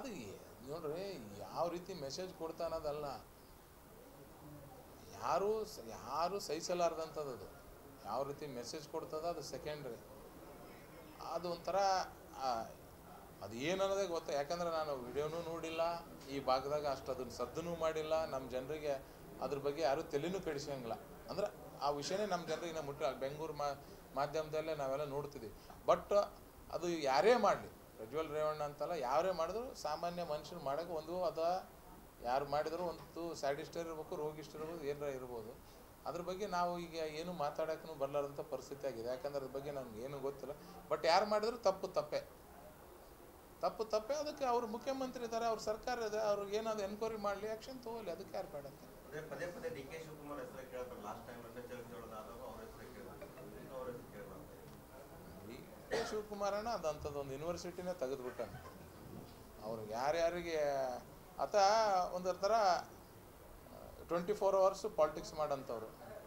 ಅದು ಏ- ನೋಡ್ರಿ ಯಾವ ರೀತಿ ಮೆಸೇಜ್ ಕೊಡ್ತಾ ಅನ್ನೋದಲ್ಲ ಯಾರು ಸ- ಯಾರು ಸಹಿಸಲಾರ್ದಂಥದ್ದು ಅದು ಯಾವ ರೀತಿ ಮೆಸೇಜ್ ಕೊಡ್ತದ ಅದು ಸೆಕೆಂಡ್ರಿ ಅದು ಒಂಥರ ಆ, ಅದು ಏನು ಅನ್ನೋದೇ ಗೊತ್ತ ಯಾಕಂದ್ರೆ ನಾನು ವಿಡಿಯೋನೂ ನೋಡಿಲ್ಲ ಈ ಭಾಗದಾಗ ಅಷ್ಟು ಅದನ್ನ ಸದ್ದನೂ ಮಾಡಿಲ್ಲ ನಮ್ಮ ಜನರಿಗೆ ಅದ್ರ ಬಗ್ಗೆ ಯಾರೂ ತಲೆನೂ ಕೆಡಿಸಂಗಿಲ್ಲ ಅಂದ್ರೆ ಆ ವಿಷಯನೇ ನಮ್ಮ ಜನರಿಗೆ ನಾವು ಮುಟ್ಟ ಬೆಂಗಳೂರು ಮಾ ಮಾಧ್ಯಮದಲ್ಲೇ ನಾವೆಲ್ಲ ನೋಡ್ತಿದ್ದೀವಿ ಬಟ್ ಅದು ಯಾರೇ ಮಾಡಲಿ ಪ್ರಜ್ವಲ್ ರೇವಣ್ಣ ಅಂತಲ್ಲ ಯಾರೇ ಮಾಡಿದ್ರು ಸಾಮಾನ್ಯ ಮನುಷ್ಯರು ಮಾಡೋಕೆ ಒಂದು ಅದ ಯಾರು ಮಾಡಿದ್ರು ಒಂದು ಸ್ಯಾಡಿಸ್ಟರ್ ಇರ್ಬೇಕು ರೋಗಿಷ್ಠ ಇರ್ಬೋದು ಏನಾರ ಇರ್ಬೋದು ಅದ್ರ ಬಗ್ಗೆ ನಾವು ಈಗ ಏನು ಮಾತಾಡೋಕ್ಕೂ ಬರಲಾರ್ದಂಥ ಪರಿಸ್ಥಿತಿ ಆಗಿದೆ ಯಾಕಂದ್ರೆ ಅದ್ರ ಬಗ್ಗೆ ನಮ್ಗೆ ಏನು ಗೊತ್ತಿಲ್ಲ ಬಟ್ ಯಾರು ಮಾಡಿದ್ರು ತಪ್ಪು ತಪ್ಪೇ ತಪ್ಪು ತಪ್ಪೇ ಅದಕ್ಕೆ ಅವ್ರು ಮುಖ್ಯಮಂತ್ರಿ ಇದ್ದಾರೆ ಅವ್ರ ಸರ್ಕಾರ ಇದೆ ಅವ್ರಿಗೆ ಏನಾದ್ರು ಎನ್ಕ್ವೈರಿ ಮಾಡಲಿ ಆ್ಯಕ್ಷನ್ ತಗೋಲಿ ಅದಕ್ಕೆ ಯಾರು ಬೇಡ ಅಂತ ಅದೇ ಪದೇ ಪದೇ ಡಿ ಕೆ ಶಿವಕುಮಾರ್ ಹೆಸರು ಕೇಳ್ತಾರೆ ಲಾಸ್ಟ್ ಟೈಮ್ ರಮೇಶ್ ಜಾರಕಿಹೊಳಿ ಆದಾಗ ಅವ್ರ ಹೆಸರು ಕೇಳಿದ್ರು ಈಗ ಅವ್ರ ಹೆಸರು ಕೇಳಬಾರ್ದು ಈ ಕೆ ಶಿವಕುಮಾರಣ್ಣ ಅದಂಥದ್ದು ಒಂದು ಯೂನಿವರ್ಸಿಟಿನೇ ತೆಗೆದುಬಿಟ್ಟಾನೆ ಅವ್ರಿಗೆ ಯಾರ್ಯಾರಿಗೆ ಆತ ಒಂದರ ಥರ ಟ್ವೆಂಟಿ ಫೋರ್ ಅವರ್ಸು ಪಾಲಿಟಿಕ್ಸ್ ಮಾಡಂಥವ್ರು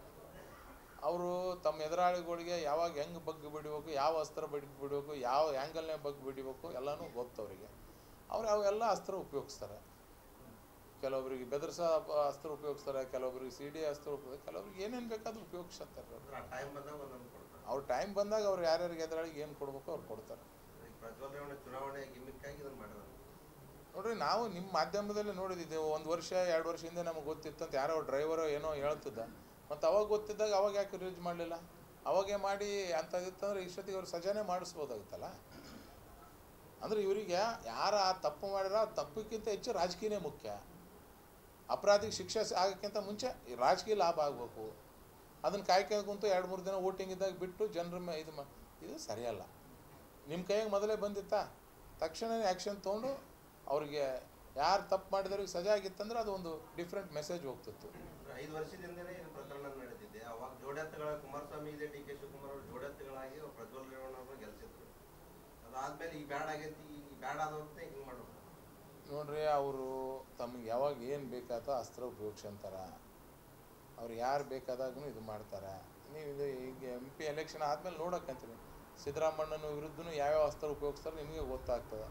ಅವರು ತಮ್ಮ ಎದುರಾಳಿಗಳಿಗೆ ಯಾವಾಗ ಹೆಂಗೆ ಬಗ್ಗಿ ಬಿಡಬೇಕು ಯಾವ ಅಸ್ತ್ರ ಬಗ್ ಬಿಡಬೇಕು ಯಾವ ಆ್ಯಂಗಲ್ನೇ ಬಗ್ಗಿ ಬಿಡಬೇಕು ಎಲ್ಲನೂ ಗೊತ್ತು ಅವರಿಗೆ ಅವ್ರು ಅವೆಲ್ಲ ಅಸ್ತ್ರ ಉಪಯೋಗಿಸ್ತಾರೆ ಕೆಲವೊಬ್ರಿಗೆ ಬೆದರ್ಸ ಅಸ್ತ್ರ ಉಪಯೋಗಿಸ್ತಾರೆ ಕೆಲವೊಬ್ರಿಗೆ ಸಿ ಡಿ ಅಸ್ತ್ರ ಉಪಯೋಗ ಕೆಲವೊಬ್ರಿಗೆ ಏನೇನು ಬೇಕಾದ್ರೂ ಉಪಯೋಗಿಸ್ತಾರೆ ಅವ್ರು. ಅಂದ್ರೆ ಆ ಟೈಮ್ ಬಂದಾಗ ಒಂದೊಂದು ಕೊಡ್ತಾರೆ ಅವ್ರ ಟೈಮ್ ಬಂದಾಗ ಅವ್ರು ಯಾರ್ಯಾರಿಗೆ ಎದುರಾಳಿಗೆ ಏನು ಕೊಡ್ಬೇಕು ಅವ್ರು ಕೊಡ್ತಾರೆ ಈಗ ಪ್ರಜ್ವಲ್ ರೇವಣ್ಣ ಚುನಾವಣೆ ಗಿಮಿಕ್ ಆಗಿ ಇದನ್ನ ಮಾಡಿದ್ರು ನೋಡ್ರಿ ನಾವು ನಿಮ್ಮ ಮಾಧ್ಯಮದಲ್ಲಿ ನೋಡಿದ್ದೀವಿ ಒಂದು ವರ್ಷ ಎರಡು ವರ್ಷ ಹಿಂದೆ ನಮಗೆ ಗೊತ್ತಿತ್ತಂತ ಯಾರೋ ಡ್ರೈವರ್ ಏನೋ ಹೇಳ್ತಿದ್ದ ಮತ್ತು ಅವಾಗ ಗೊತ್ತಿದ್ದಾಗ ಅವಾಗ ಯಾಕೆ ರಿಲೀಸ್ ಮಾಡಲಿಲ್ಲ ಅವಾಗೇ ಮಾಡಿ ಅಂಥದ್ದಿತ್ತಂದ್ರೆ ಇಷ್ಟೊತ್ತಿಗೆ ಅವ್ರು ಸಜಾನೆ ಮಾಡಿಸ್ಬೋದಾಗಿತ್ತಲ್ಲ ಅಂದ್ರೆ ಇವರಿಗೆ ಯಾರ ಆ ತಪ್ಪು ಮಾಡಿರೋ ಆ ತಪ್ಪಕ್ಕಿಂತ ಹೆಚ್ಚು ರಾಜಕೀಯನೇ ಮುಖ್ಯ ಅಪರಾಧಿಗೆ ಶಿಕ್ಷೆ ಆಗೋಕ್ಕಿಂತ ಮುಂಚೆ ಈ ರಾಜಕೀಯ ಲಾಭ ಆಗಬೇಕು ಅದನ್ನು ಕಾಯ್ಕೊಂಡು ಕುಂತು ಎರಡು ಮೂರು ದಿನ ವೋಟಿಂಗ್ ಇದ್ದಾಗ ಬಿಟ್ಟು ಜನರ ಮೇ ಇದು ಮಾ ಇದು ಸರಿಯಲ್ಲ ನಿಮ್ಮ ಕೈಯಾಗ ಮೊದಲೇ ಬಂದಿತ್ತಾ ತಕ್ಷಣವೇ ಆ್ಯಕ್ಷನ್ ತೊಗೊಂಡು ಅವ್ರಿಗೆ ಯಾರು ತಪ್ಪು ಮಾಡಿದವ್ರಿಗೆ ಸಜಾ ಆಗಿತ್ತಂದ್ರೆ ಅದು ಒಂದು ಡಿಫ್ರೆಂಟ್ ಮೆಸೇಜ್ ಹೋಗ್ತಿತ್ತು ಅಂದ್ರೆ ಐದು ವರ್ಷದಿಂದನೇ ಇದು ಪ್ರಕರಣ ನಡೆದಿದೆ ಅವಾಗ ಜೋಡೆತ್ತುಗಳ ಕುಮಾರಸ್ವಾಮಿ ಇದೆ ಡಿ ಕೆ ಶಿವಕುಮಾರ್ ಅವರು ಜೋಡೆತ್ತುಗಳಾಗಿ ಅವ್ರು ಪ್ರಜ್ವಲ್ ರೇವಣ್ಣ ಅವರು ಗೆಲ್ಸಿದ್ರು ಅದಾದ್ಮೇಲೆ ಈಗ ಬ್ಯಾಡ್ ಆಗೈತಿ ಈಗ ಬ್ಯಾಡ್ ಆದಂತೆ ಹಿಂಗೆ ಮಾಡೋದು ನೋಡ್ರಿ ಅವರು ತಮಗೆ ಯಾವಾಗ ಏನು ಬೇಕಾತೋ ಅಸ್ತ್ರ ಉಪಯೋಗಿಸ್ಕೊಂತಾರ ಅವ್ರು ಯಾರು ಬೇಕಾದಾಗೂ ಇದು ಮಾಡ್ತಾರೆ ನೀವು ಇದು ಈಗ ಎಮ್ ಪಿ ಎಲೆಕ್ಷನ್ ಆದಮೇಲೆ ನೋಡಕ್ಕಂತೀರಿ ಸಿದ್ದರಾಮಣ್ಣನ ವಿರುದ್ಧನೂ ಯಾವ್ಯಾವ ಅಸ್ತ್ರ ಉಪಯೋಗಿಸ್ತಾರೆ ನಿಮಗೆ ಗೊತ್ತಾಗ್ತದೆ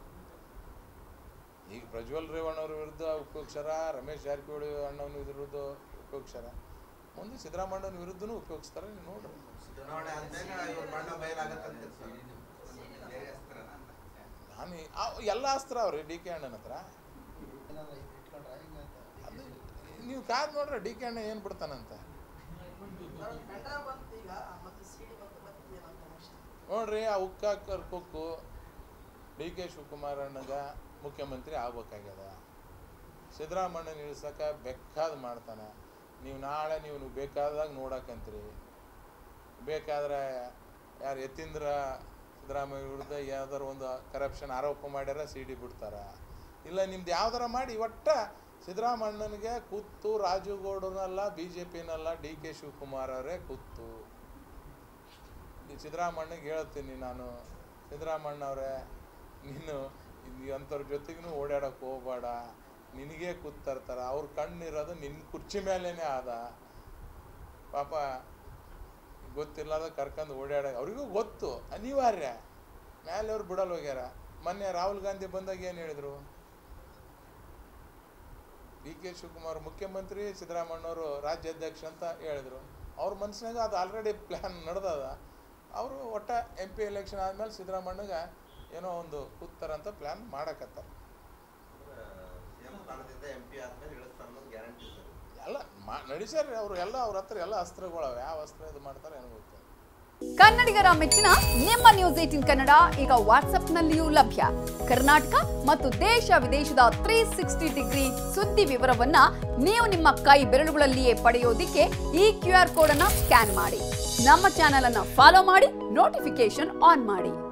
ಈಗ ಪ್ರಜ್ವಲ್ ರೇವಣ್ಣ ಅವ್ರ ವಿರುದ್ಧ ಉಪಯೋಗಿಸ್ಯಾರ ರಮೇಶ್ ಜಾರಕಿಹೊಳಿ ಅಣ್ಣವನ ವಿರುದ್ಧ ಉಪಯೋಗಿಸ್ಯಾರ ಮುಂದೆ ಸಿದ್ದರಾಮಣ್ಣನ ವಿರುದ್ಧನೂ ಉಪಯೋಗಿಸ್ತಾರೆ ನೀವು ನೋಡ್ರಿ ಚುನಾವಣೆ ಆದ್ಮೇಲೆ ಇವ್ರ ಬಣ್ಣ ಬಯಲಾಗತ್ತಂತೆ ನಾನು ಈ- ಆ ಎಲ್ಲ ಅಸ್ತ್ರ ಅವ್ರಿ ಡಿ ಕೆ ಅಣ್ಣನ ಹತ್ರ ಅದು ನೀವು ಕಾದ್ ನೋಡ್ರಿ ಡಿ ಕೆ ಅಣ್ಣ ಏನು ಬಿಡ್ತಾನಂತ ನೋಡ್ರಿ ಆ ಉಕ್ಕ ಕರ್ಕೊಕ್ಕು ಡಿ ಕೆ ಶಿವಕುಮಾರ್ ಅಣ್ಣಗ ಮುಖ್ಯಮಂತ್ರಿ ಆಗ್ಬೇಕಾಗ್ಯದ ಸಿದ್ದರಾಮಣ್ಣನ ಇಳಿಸಕ ಬೇಕಾದ ಮಾಡ್ತಾನೆ ನೀವು ನಾಳೆ ನೀವು ನೀವು ಬೇಕಾದಾಗ ನೋಡಕ್ಕಂತ್ರಿ ಬೇಕಾದ್ರೆ ಯಾರು ಯತೀಂದ್ರ ಸಿದ್ದರಾಮಯ್ಯ ವಿರುದ್ಧ ಯಾವ್ದಾರು ಒಂದು ಕರಪ್ಷನ್ ಆರೋಪ ಮಾಡ್ಯಾರ ಸಿ ಡಿ ಬಿಡ್ತಾರ ಇಲ್ಲ ನಿಮ್ದು ಯಾವ್ದಾರ ಮಾಡಿ ಒಟ್ಟ ಸಿದ್ದರಾಮಣ್ಣನಿಗೆ ಕೂತು ರಾಜುಗೌಡನಲ್ಲ ಬಿ ಜೆ ಪಿನಲ್ಲ ಡಿ ಕೆ ಶಿವಕುಮಾರ್ ಅವರೇ ಕೂತು ಈ ಸಿದ್ದರಾಮಣ್ಣಗೆ ಹೇಳ್ತೀನಿ ನಾನು ಸಿದ್ದರಾಮಣ್ಣ ಅವರೇ ನೀನು ಅಂಥವ್ರ ಜೊತೆಗೂ ಓಡಾಡಕ್ಕೆ ಹೋಗ್ಬೇಡ ನಿನಗೇ ಕೂತರ್ತಾರ ಅವ್ರ ಕಣ್ಣಿರೋದು ನಿನ್ನ ಕುರ್ಚಿ ಮೇಲೇನೆ ಆದ ಪಾಪ ಗೊತ್ತಿಲ್ಲದ ಕರ್ಕೊಂಡು ಓಡಾಡ ಅವ್ರಿಗೂ ಗೊತ್ತು ಅನಿವಾರ್ಯ ಮೇಲೆ ಅವ್ರು ಬಿಡಲ್ ಹೋಗ್ಯಾರ ಮೊನ್ನೆ ರಾಹುಲ್ ಗಾಂಧಿ ಬಂದಾಗ ಏನು ಹೇಳಿದ್ರು ಡಿ ಕೆ ಶಿವಕುಮಾರ್ ಮುಖ್ಯಮಂತ್ರಿ ಸಿದ್ದರಾಮಣ್ಣವರು ರಾಜ್ಯಾಧ್ಯಕ್ಷ ಅಂತ ಹೇಳಿದ್ರು ಅವ್ರ ಮನಸ್ಸಿನಾಗ ಅದು ಆಲ್ರೆಡಿ ಪ್ಲ್ಯಾನ್ ನಡೆದದ ಅವರು ಒಟ್ಟ ಎಂ ಪಿ ಎಲೆಕ್ಷನ್ ಆದಮೇಲೆ ಸಿದ್ದರಾಮಣ್ಣಗೆ ಏನೋ ಒಂದು ಕೂತಾರಂತ ಪ್ಲ್ಯಾನ್ ಮಾಡಕತ್ತಾರ ಸಿಎಂ ಸ್ಥಾನದಿಂದ ಎಂ ಪಿ ಆದ್ಮೇಲೆ ಇಳಿಸ್ತಾರೆ ಅನ್ನೋದು ಗ್ಯಾರಂಟಿ ಸರ್ ಎಲ್ಲ ಮಾ ನಡೆಸ್ಯಾರ ಅವರು ಎಲ್ಲ ಅವ್ರ ಹತ್ರ ಎಲ್ಲ ಅಸ್ತ್ರಗಳವ ಯಾವ ಅಸ್ತ್ರ ಇದು ಮಾಡ್ತಾರೆ ಏನೋ ಗೊತ್ತಿಲ್ಲ ಕನ್ನಡಿಗರ ಮೆಚ್ಚಿನ ನಿಮ್ಮ ನ್ಯೂಸ್ ಏಟಿನ್ ಕನ್ನಡ ಈಗ ವಾಟ್ಸ್ಆಪ್ನಲ್ಲಿಯೂ ಲಭ್ಯ ಕರ್ನಾಟಕ ಮತ್ತು ದೇಶ ವಿದೇಶದ ತ್ರೀ ಸಿಕ್ಸ್ಟಿ ಡಿಗ್ರಿ ಸುದ್ದಿ ವಿವರವನ್ನ ನೀವು ನಿಮ್ಮ ಕೈ ಬೆರಳುಗಳಲ್ಲಿಯೇ ಪಡೆಯೋದಿಕ್ಕೆ ಈ ಕ್ಯೂ ಆರ್ ಕೋಡ್ ಅನ್ನ ಸ್ಕ್ಯಾನ್ ಮಾಡಿ ನಮ್ಮ ಚಾನೆಲ್ ಅನ್ನ ಫಾಲೋ ಮಾಡಿ ನೋಟಿಫಿಕೇಶನ್ ಆನ್ ಮಾಡಿ